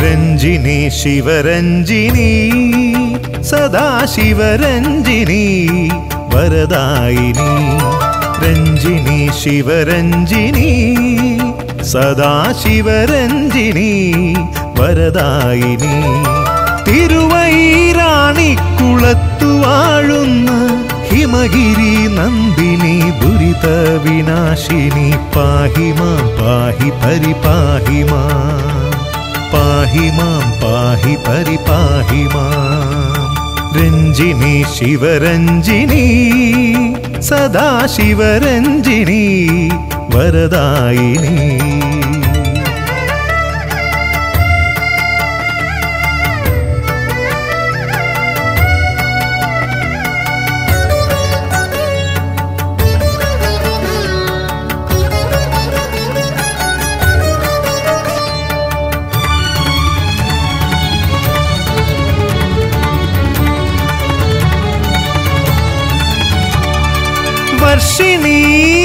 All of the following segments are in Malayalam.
രഞ്ജിനി ശിവരഞ്ജിനി സദാശിവരഞ്ജിനി വരദായിനി രഞ്ജിനി ശിവരഞ്ജിനി സദാശിവരഞ്ജിനി വരദായിനി തിരുവൈരാണിക്കുളത്തു വാഴുന്ന ഹിമഗിരി നന്ദിനി ദുരിത വിനാശിനി പാഹിമാം പാഹി പരിപാഹിമാം പാഹിമാം പാഹി പരിപാഹിമാം രഞ്ജിനി ശിവരഞ്ജിനി സദാശിവരഞ്ജിനി വരദായിനി വർഷിണി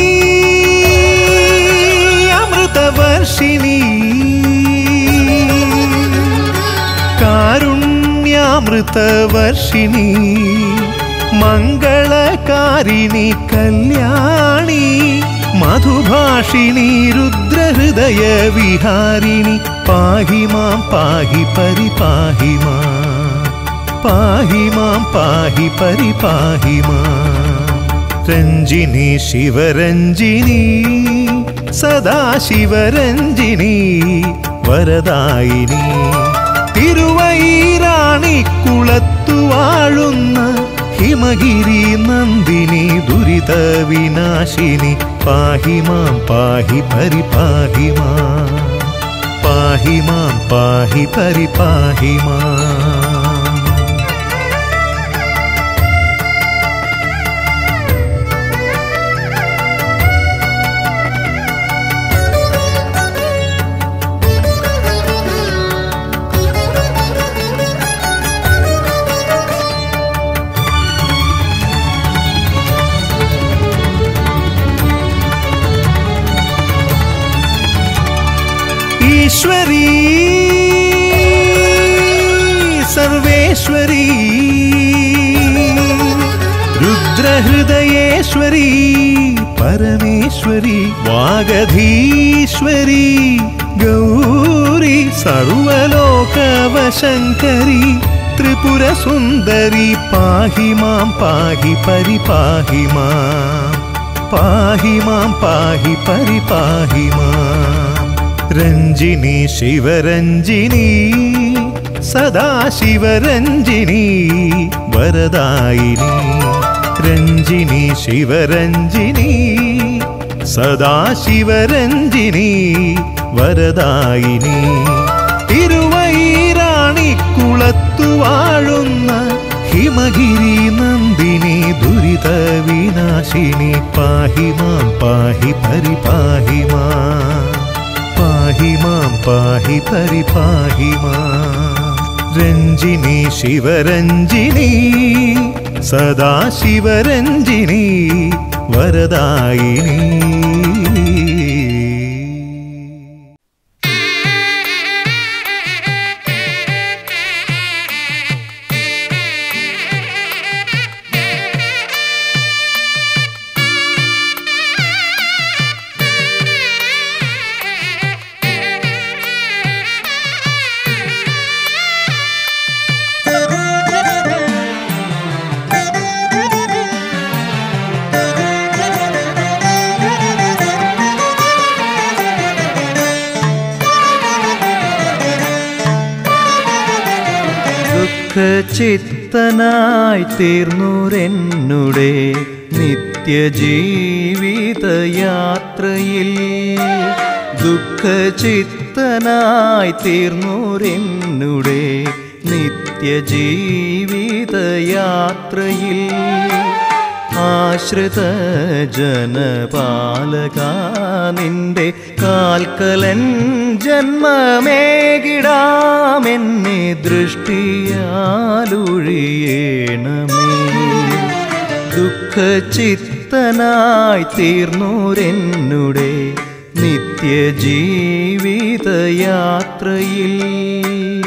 അമൃതവർഷിണി കാരുണ്യാമൃതവർഷിണി മംഗളകാരിണി കല്യാണി മധുഭാഷിണി രുദ്രഹൃദയ വിഹാരിണി പാഹി മാം പാഹി പരിപാഹി മാം പാഹി മാം പാഹി പരിപാഹി മാം രഞ്ജിനി ശിവരഞ്ജിനി സദാശിവരഞ്ജിനി വരദായിനി തിരുവൈരാണിക്കുളത്തു വാഴുന്ന ഹിമഗിരി നന്ദിനി ദുരിത വിനാശിനി പാഹി മാം പാഹി പരിപാഹി മാം പാഹി മാം പാഹി പരിപാഹി മാം ഈശ്വരി സർവേശ്വരി രുദ്രഹൃദയേശ്വരി പരമേശ്വരി വാഗധീശ്വരി ഗൗരി സർവലോകവശങ്കരി ത്രിപുര സുന്ദരി പാഹി മാം പാഹി പരിപാഹി മാം പാഹി മാം പാഹി പരിപാഹി മാം രഞ്ജിനി ശിവരഞ്ജിനി സദാശിവരഞ്ജിനി വരദായിനി രഞ്ജിനി ശിവരഞ്ജിനി സദാശിവരഞ്ജിനി വരദായിനി തിരുവൈരാണിക്കുളത്തു വാഴുന്ന ഹിമഗിരി നന്ദിനി ദുരിത വിനാശിനി പാഹി മാം പാഹി പരിപാഹി മാം പാഹി മാം പാഹി പരിപാഹി മാം രഞ്ജിനി ശിവരഞ്ജിനി സദാശിവരഞ്ജിനി വരദായിനി ദുഃഖചിത്തനായി തീർന്നുരെന്നുടെ നിത്യജീവിതയാത്രയിൽ ദുഃഖചിത്തനായി തീർന്നുരെന്നുടെ നിത്യജീവിതയാത്രയിൽ ആശ്രിത ജനപാലക നിന്റെ കാൽക്കലൻ ജന്മമേകിടാമെന്നെ ദൃഷ്ടിയാലൊഴിയേണമേ ദുഃഖചിത്തനായി തീർന്നൂരെന്നുടെ നിത്യജീവിതയാത്രയിൽ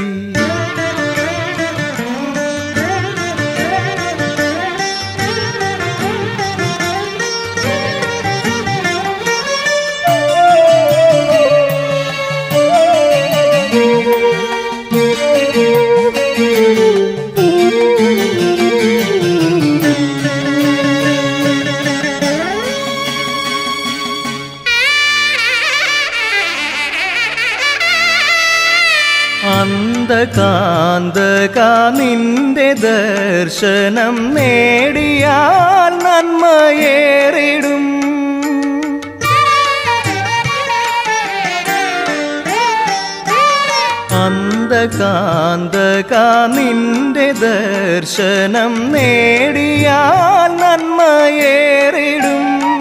അന്ധകാന്തക നിന്റെ ദർശനം നേടിയാൽ നന്മയേറിടും അന്ധകാന്തക നിന്റെ ദർശനം നേടിയാൽ നന്മയേറിടും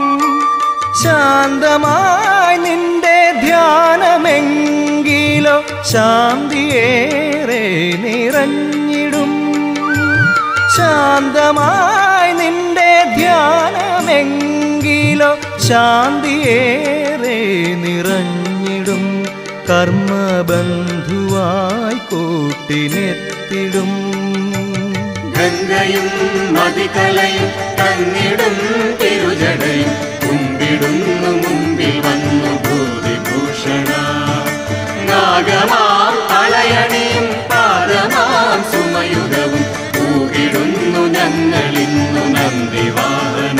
ശാന്തമായി നിന്റെ ധ്യാനമെങ്കിലോ ശാന്തിയേറെ നിറഞ്ഞിടും ശാന്തമായി നിന്റെ ധ്യാനമെങ്കിലോ ശാന്തിയേറെ നിറഞ്ഞിടും കർമ്മബന്ധുവായി കൂട്ടിനെത്തിടും ഗംഗയും മതികലയും തന്നിടും തിരുജടയും കുമ്പിടുന്നു മുമ്പിൽ വന്നു ഭൂതിഭൂഷണ നാഗമാം തളയണിയും പാദമാം സുമയുഗവും പൂകിടുന്നു ഞങ്ങളിന്നു നന്ദിവാഹന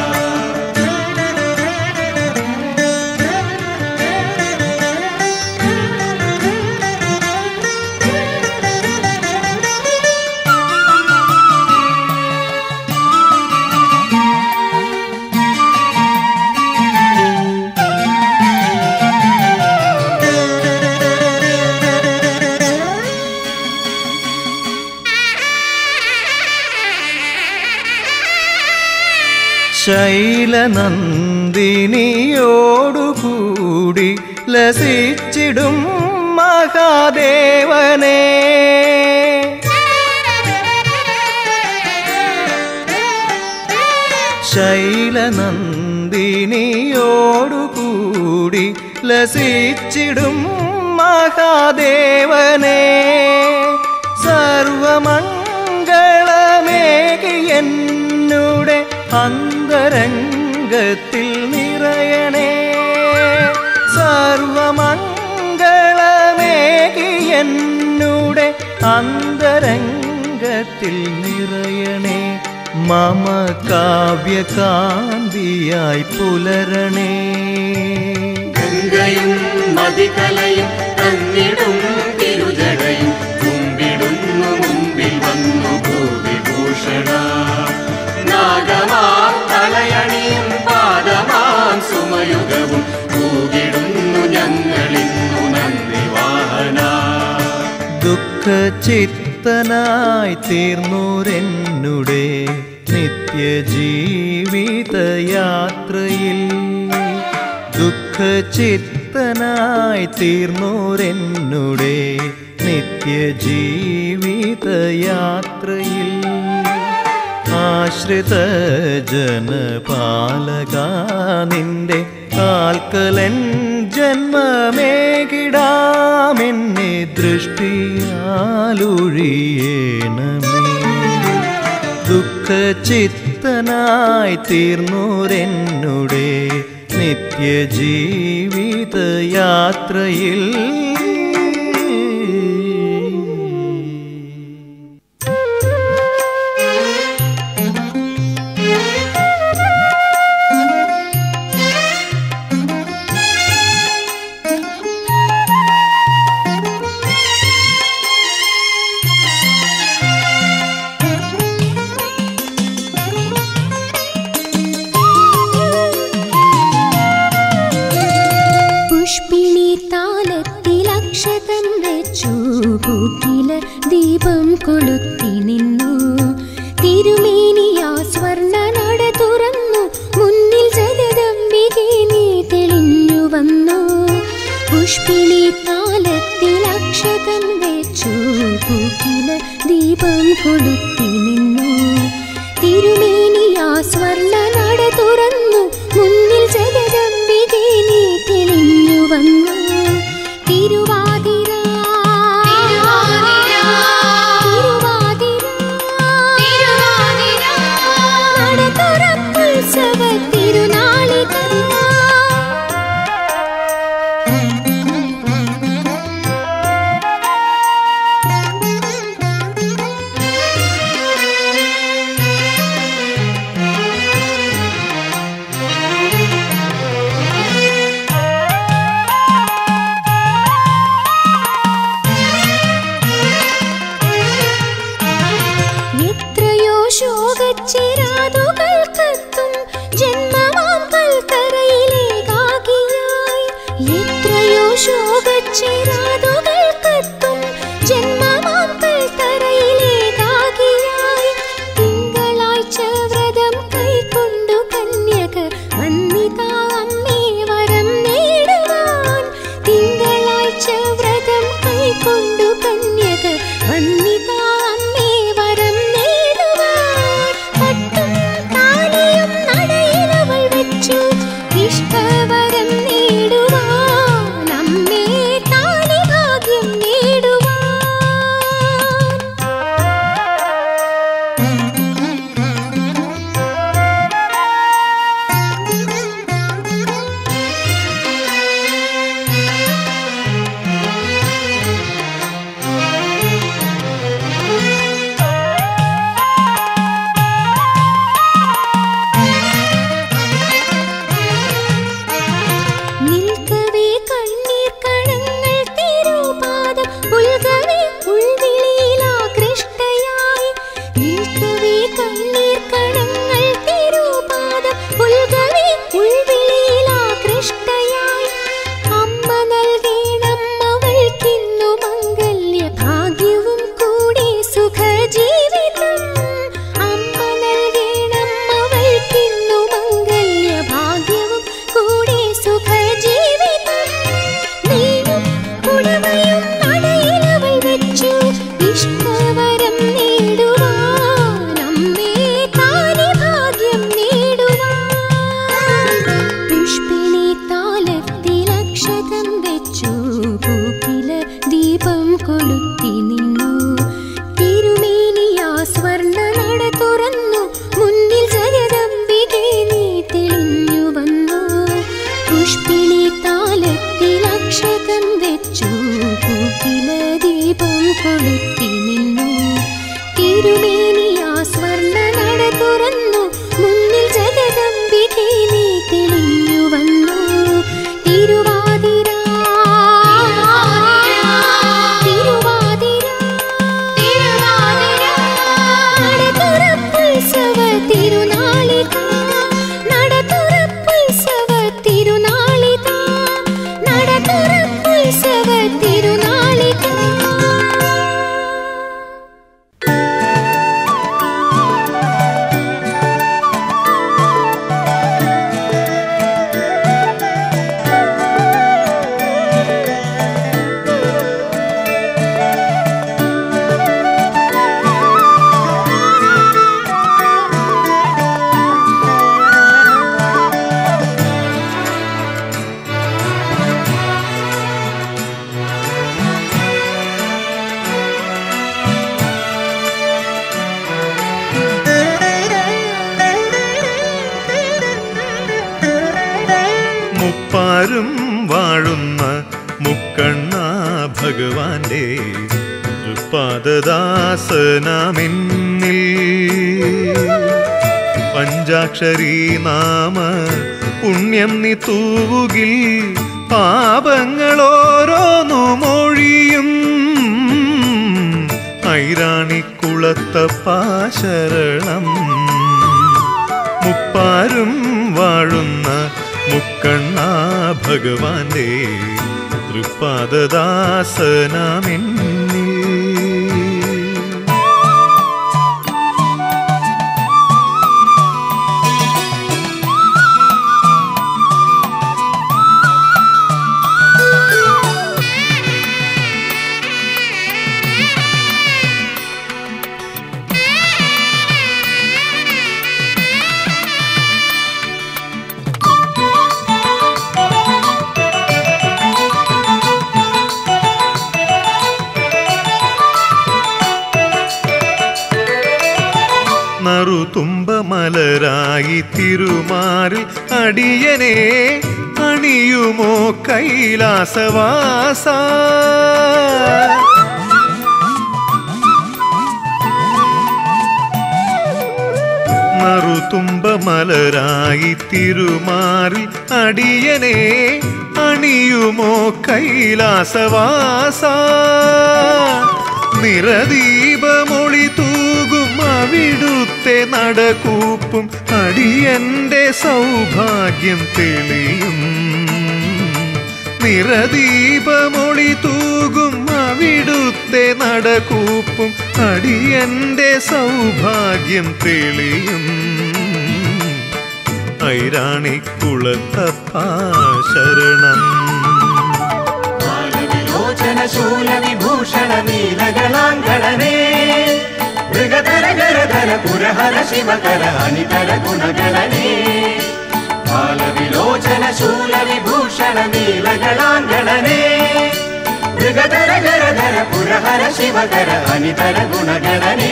ശൈലനന്ദിനിയോടുകൂടി ലസിച്ചിടും മഹാദേവനെ ശൈലനന്ദിനിയോടുകൂടി ലസിച്ചിടും മഹാദേവനെ സർവമംഗളമേകി എന്നുടെ അന്തരംഗത്തിൽ നിറയണേ സർവമംഗളമേകി എന്നുടെ അന്തരംഗത്തിൽ നിറയണേ മമ കാവ്യകാന്തിയായി പുലരണേ ഗംഗയും മതികലയും തന്നിടും തിരുജടയും കുമ്പിടുന്നു മുമ്പിൽ വന്നു ഭൂവിഭൂഷണ നാഗമാം തളയണിയും പാദമാം സുമയുഗവും പൂകിടുന്നു ഞങ്ങളിന്നു നന്ദിവാഹന ദുഃഖചിത്തനായി തീർന്നൂരെന്നുടെ നിത്യജീവിതയാത്രയിൽ ദുഃഖചിത്തനായി തീർന്നൂരെന്നുടെ നിത്യജീവിതയാത്രയിൽ ആശ്രിത ജനപാലക നിന്റെ കാൽക്കലൻ ജന്മമേകിടാമെന്നെ ദൃഷ്ടിയാലൊഴിയേണമേ ദുഃഖചിത്തനായി തീർന്നൂരെന്നുടെ നിത്യജീവിതയാത്രയിൽ പുഷ്പിണി താലത്തിലക്ഷതം വെച്ചു പൂക്കില ദീപം കൊളുത്തി നിന്നു തിരുമേനിയാ സ്വർണ്ണ നട തുറന്നു മുന്നിൽ ജഗദംബികെ നീ തെളിഞ്ഞു വന്നു പുഷ്പിണി താലത്തിലക്ഷതം വെച്ചു പൂക്കില ദീപം കൊളുത്തി നിന്നു തിരുമേനിയാ സ്വർണ്ണ നട തുറന്നു മുന്നിൽ ജഗദംബികെ നീ തെളിഞ്ഞു വന്നു തിരുവാതിര തിരുവാതിര നട തുറപ്പുത്സവ തിരുനാളിക ഇഷ്ടവരം നേടുവാൻ അമ്മേ താനി ഭാഗ്യം നേടുവാൻ നിൽക്കവേ കണ്ണീർ കണങ്ങൾ തിരുപാദം പുൽകവേ ഉൾവിളിയിലാകൃഷ്ടയായി നിൽക്കവേ കണ്ണീർ കണങ്ങൾ തിരുപാദം പുൽകവേ ഉൾവിളിയിലാകൃഷ്ടയായി അമ്മ നൽകേണം അവൾക്കിന്നു മംഗല്യ ഭാഗ്യവും കൂടി സുഖജീവിതം അമ്മ നൽകേണം അവൾക്കിന്നു മംഗല്യ ഭാഗ്യവും കൂടി സുഖജീവിതം നീയും കുടവയും നടയിലവൾ വെച്ചു ഇഷ്ടവരം നേടുവാൻ അമ്മേ താനി ഭാഗ്യം നേടുവാൻ പുഷ്പിണി താലത്തിലക്ഷതം വെച്ചു പൂക്കില ദീപം കൊളുത്തി നിന്നു തിരുമേനിയാ സ്വർണ്ണ നട തുറന്നു മുന്നിൽ ജഗദംബികെ നീ തെളിഞ്ഞു വന്നു പുഷ്പിണി താലത്തിലക്ഷതം വെച്ചു പൂക്കില ദീപം കൊളുത്തി നിന്നു തിരുമേനിയാ സ്വർണ്ണ നട തുറന്നു മുന്നിൽ ജഗദംബികെ നീ തെളിഞ്ഞു വന്നു തിരുവാതിര തിരുവാതിര നടതുറപ്പുത്സവ തിരുനാളിത നടതുറപ്പുത്സവ തിരുനാളിത നടതുറപ്പുത്സവ തിരുനാളിത മുപ്പാരും വാഴുന്ന മുക്കണ്ണ ഭഗവാന്റെ തൃപ്പാദദാസനാമെന്നിൽ പഞ്ചാക്ഷരി നാമ പുണ്യം നീ തൂവുകിൽ പാപങ്ങളോരോന്നു മൊഴിയും ഐരാണിക്കുളത്തപ്പാശരണം മുപ്പാരും വാഴുന്ന മുക്കണ്ണ ഭഗവാന്റെ തൃപ്പാദദാസനാമെന്നിൽ നറുതുമ്പമലരായി തിരുമാറിൽ അടിയനെ അണിയുമോ കൈലാസവാസ നറുതുമ്പമലരായി തിരുമാറിൽ അടിയനെ അണിയുമോ കൈലാസവാസ നിറദീപമൊളി തൂകും അവിടുത്തെ നടകൂപ്പും അടിയന്റെ സൗഭാഗ്യം തെളിയും നിറദീപമൊളി തൂകും അവിടുത്തെ നടകൂപ്പും അടിയന്റെ സൗഭാഗ്യം തെളിയും ഐരാണിക്കുളത്തപ്പാ ശരണം ബാലവിലോചന ശൂലവിഭൂഷണ നീലകളാങ്കണനേ മൃഗധര ഗരധര പുരഹര ശിവകര അനിതര ഗുണഗണനേ ബാലവിലോചന കാഞ്ചനശൂല വിഭൂഷണ നീലകളാങ്കണനേ മൃഗധര ഗരധര പുരഹര ശിവകര അനിതര ഗുണഗണനേ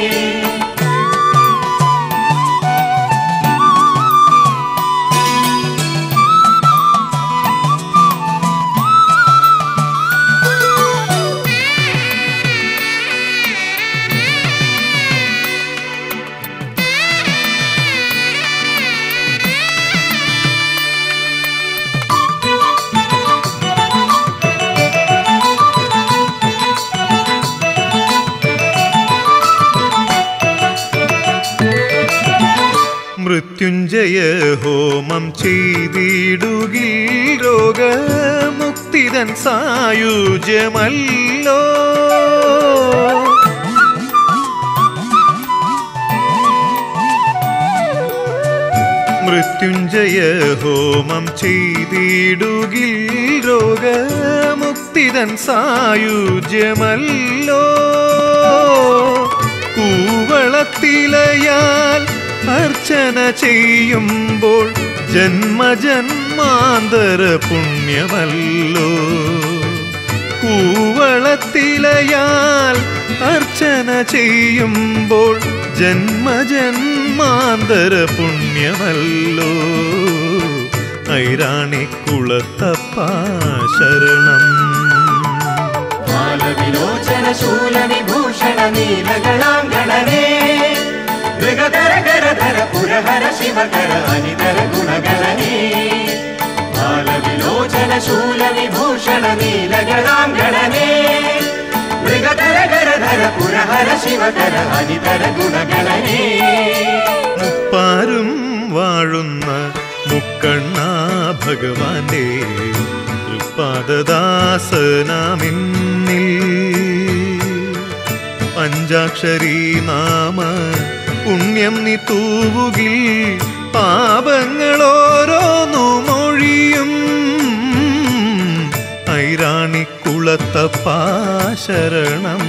മൃത്യുഞ്ജയ ഹോമം ചെയ്തിടുകിൽ രോഗമുക്തിതൻ സായുജ്യമല്ലോ മൃത്യുഞ്ജയ ഹോമം ചെയ്തിടുകിൽ രോഗമുക്തിതൻ സായുജ്യമല്ലോ കൂവളത്തിലയാൽ അർച്ചന ചെയ്യുമ്പോൾ ജന്മജന്മാന്തര പുണ്യമല്ലോ കൂവളത്തിലയാൽ അർച്ചന ചെയ്യുമ്പോൾ ജന്മജന്മാന്തര പുണ്യമല്ലോ ഐരാണിക്കുളത്തപ്പ ശരണം ബാലവിലോചന ശൂല വിഭൂഷണ നീലകളാങ്കണനേ മൃഗധര ഗരധര പുരഹര ശിവകര അനിതര ഗുണഗണനേ ബാലവിലോചന ശൂല വിഭൂഷണ നീലകളാങ്കണനേ മൃഗധര ഗരധര പുരഹര ശിവകര അനിതര ഗുണഗണനേ മുപ്പാരും വാഴുന്ന മുക്കണ്ണ ഭഗവാന്റെ തൃപ്പാദദാസനാമിന്നിൽ പഞ്ചാക്ഷരി നാമ പുണ്യം നീ തൂവുകിൽ പാപങ്ങളോരോന്നു മൊഴിയും ഐരാണിക്കുളത്തപ്പാ ശരണം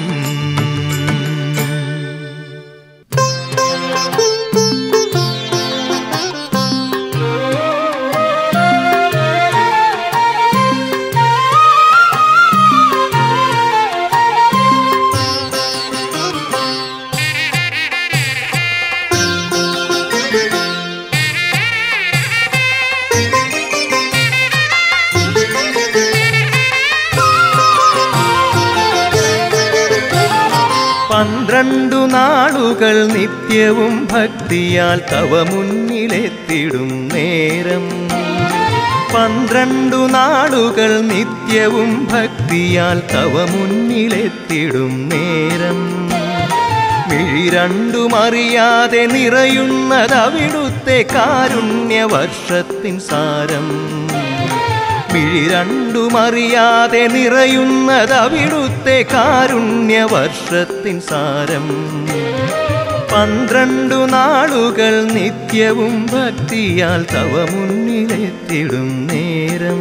പന്ത്രണ്ടു നാളുകൾ നിത്യവും ഭക്തിയാൽ തവ മുന്നിലെത്തിടും നേരം പന്ത്രണ്ടു നാളുകൾ നിത്യവും ഭക്തിയാൽ തവ മുന്നിലെത്തിടും നേരം മിഴി രണ്ടുമറിയാതെ നിറയുന്നതവിടുത്തെ കാരുണ്യവർഷത്തിൻ സാരം മിഴി രണ്ടുമറിയാതെ നിറയുന്നതവിടുത്തെ കാരുണ്യവർഷത്തിൻ സാരം പന്ത്രണ്ടു നാളുകൾ നിത്യവും ഭക്തിയാൽ തവ മുന്നിലെത്തിടും നേരം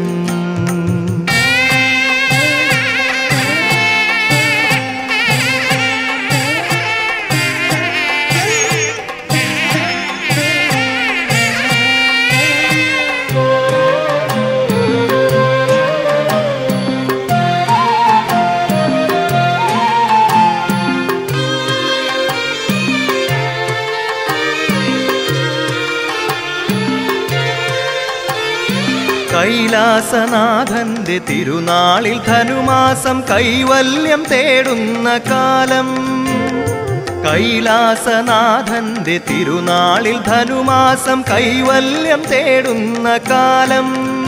കൈലാസനാഥന്റെ തിരുനാളിൽ ധനുമാസം കൈവല്യം തേടുന്ന കാലം കൈലാസനാഥന്റെ തിരുനാളിൽ ധനുമാസം കൈവല്യം തേടുന്ന കാലം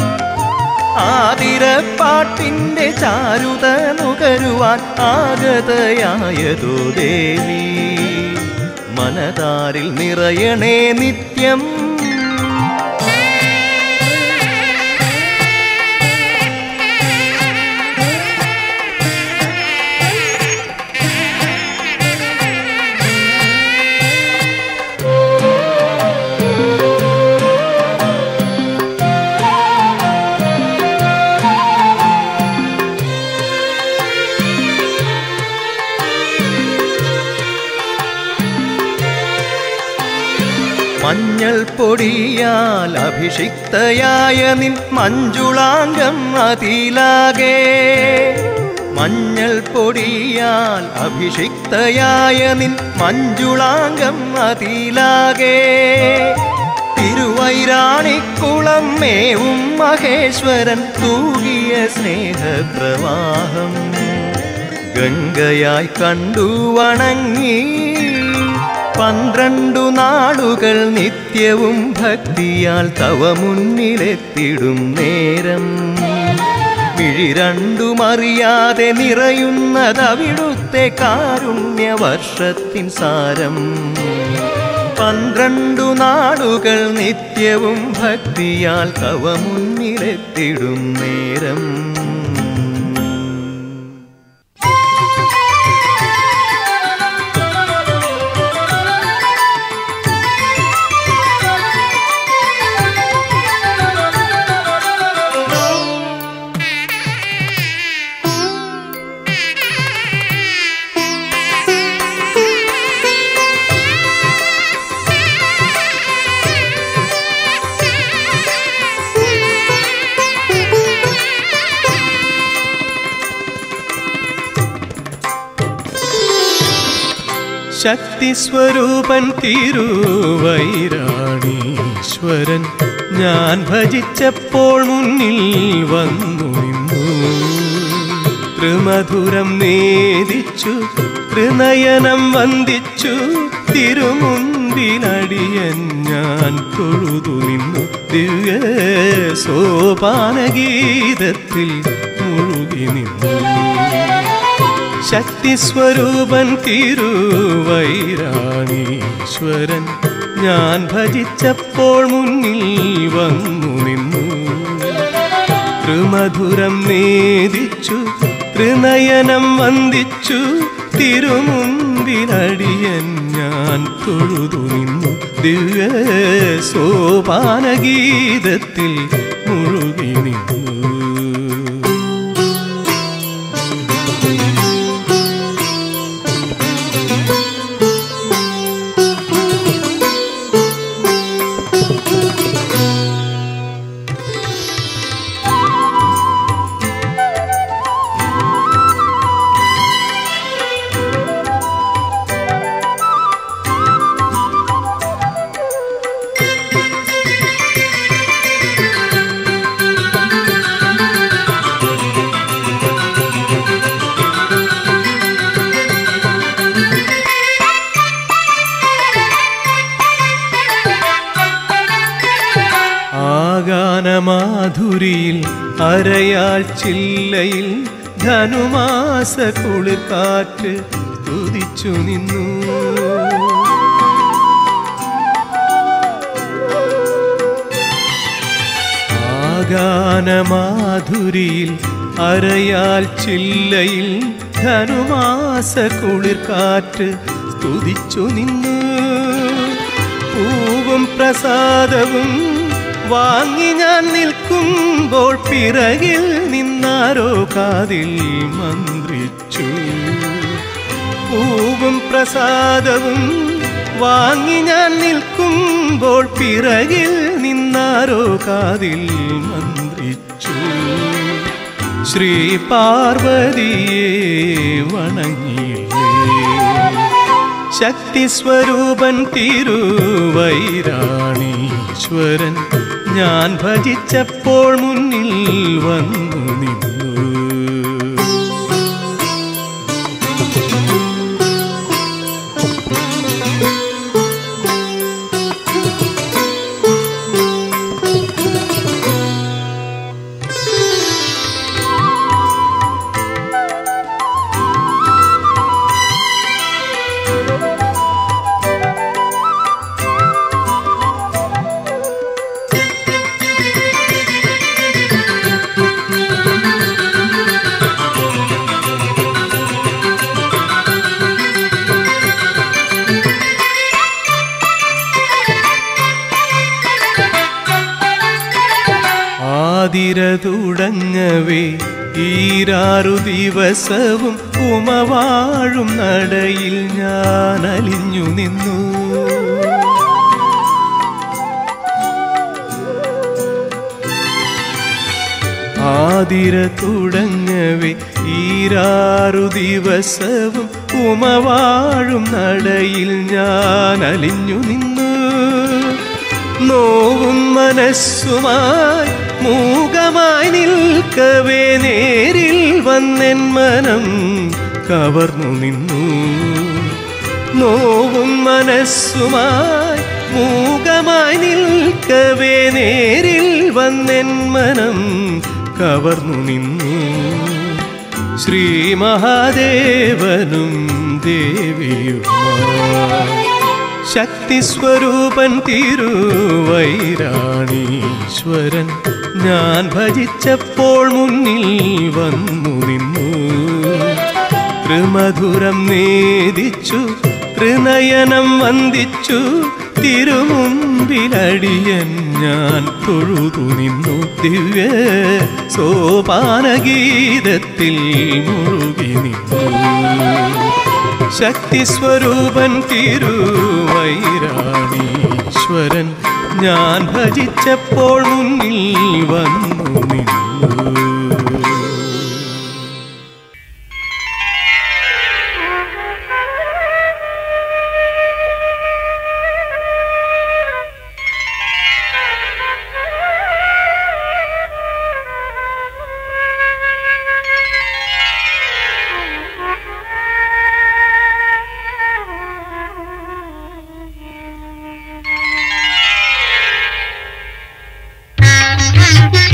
ആതിരപ്പാട്ടിന്റെ ചാരുത നുകരുവാൻ ആഗതയായതോ ദേവി മനതാരിൽ നിറയണേ നിത്യം മഞ്ഞൾ മഞ്ഞൾ പൊടിയാൽ അഭിഷിക്തയായ നിൻ മഞ്ജുളാംഗം അതിലാകെ മഞ്ഞൾ പൊടിയാൽ അഭിഷിക്തയായ നിൻ മഞ്ജുളാംഗം അതിലാകെ തിരുവൈരാണിക്കുളം മേവും മഹേശ്വരൻ തൂകിയ സ്നേഹപ്രവാഹം ഗംഗയായി കണ്ടു വണങ്ങി പന്ത്രണ്ടു നാളുകൾ നിത്യവും ഭക്തിയാൽ തവ മുന്നിലെത്തിടും നേരം മിഴി രണ്ടുമറിയാതെ നിറയുന്നതവിടുത്തെ കാരുണ്യവർഷത്തിൻ സാരം പന്ത്രണ്ടു നാളുകൾ നിത്യവും ഭക്തിയാൽ തവ മുന്നിലെത്തിടും നേരം ശക്തിസ്വരൂപൻ തിരുവൈരാണീശ്വരൻ ഞാൻ ഭജിച്ചപ്പോൾ മുന്നിൽ വന്നു നിന്നു ത്രിമധുരം നേദിച്ചു ത്രിനയനം വന്ദിച്ചു തിരുമുൻപിലടിയൻ ഞാൻ തൊഴുതു നിന്നു ദിവ്യ സോപാനഗീതത്തിൽ മുഴുകി നിന്നു ശക്തിസ്വരൂപൻ തിരുവൈരാണീശ്വരൻ ഞാൻ ഭജിച്ചപ്പോൾ മുന്നിൽ വന്നു നിന്നു ത്രിമധുരം നേദിച്ചു ത്രിനയനം വന്ദിച്ചു തിരുമുൻപിലടിയൻ ഞാൻ തൊഴുതു നിന്നു ദിവ്യ സോപാനഗീതത്തിൽ മുഴുകി നിന്നു ആഗാനമാധുരിയിൽ അരയാൽ ചില്ലയിൽ ധനുമാസ കുളിർക്കാറ്റ് തുതിച്ചു നിന്നു ആഗാനമാധുരിയിൽ അരയാൽ ചില്ലയിൽ ധനുമാസ കുളിർക്കാറ്റ് സ്തുതിച്ചു നിന്നു പൂവും പ്രസാദവും വാങ്ങി ഞാൻ നിൽക്കുമ്പോൾ പിറകിൽ നിന്നാരോ കാതിൽ മന്ത്രിച്ചു പൂവും പ്രസാദവും വാങ്ങി ഞാൻ നിൽക്കുമ്പോൾ പിറകിൽ നിന്നാരോ കാതിൽ മന്ത്രിച്ചു ശ്രീ പാർവതിയെ വണങ്ങിയില്ലേ ശക്തിസ്വരൂപൻ തിരുവൈരാണീശ്വരൻ ഞാൻ ഭജിച്ചപ്പോൾ മുന്നിൽ വന്നു നിന്നു ആതിര തുടങ്ങവേ ഈരാറു ദിവസവും ഉമവാഴും നടയിൽ ഞാൻ അലിഞ്ഞു നിന്നു ആതിര തുടങ്ങവേ ഈരാറു ദിവസവും ഉമവാഴും നടയിൽ ഞാൻ അലിഞ്ഞു നിന്നു നോവും മനസ്സുമായി മൂകമായി നിൽക്കവേ നേരിൽ വന്നെൻ മനം കവർന്നു നിന്നു നോവും മനസ്സുമായി മൂകമായി നിൽക്കവേ നേരിൽ വന്നെൻ മനം കവർന്നു നിന്നു ശ്രീ മഹാദേവനും ദേവിയുമായി ശക്തിസ്വരൂപൻ തിരുവൈരാണീശ്വരൻ ഞാൻ ഭജിച്ചപ്പോൾ മുന്നിൽ വന്നു നിന്നു ത്രിമധുരം നേദിച്ചു ത്രിനയനം വന്ദിച്ചു തിരുമുമ്പിലടിയൻ ഞാൻ തൊഴുതു നിന്നു ദിവ്യ സോപാനഗീതത്തിൽ മുഴുകി നിന്നു ശക്തിസ്വരൂപൻ തിരുവൈരാണീശ്വരൻ ഞാൻ ഭജിച്ചപ്പോൾ മുന്നിൽ വന്നു നിന്നു Thank you.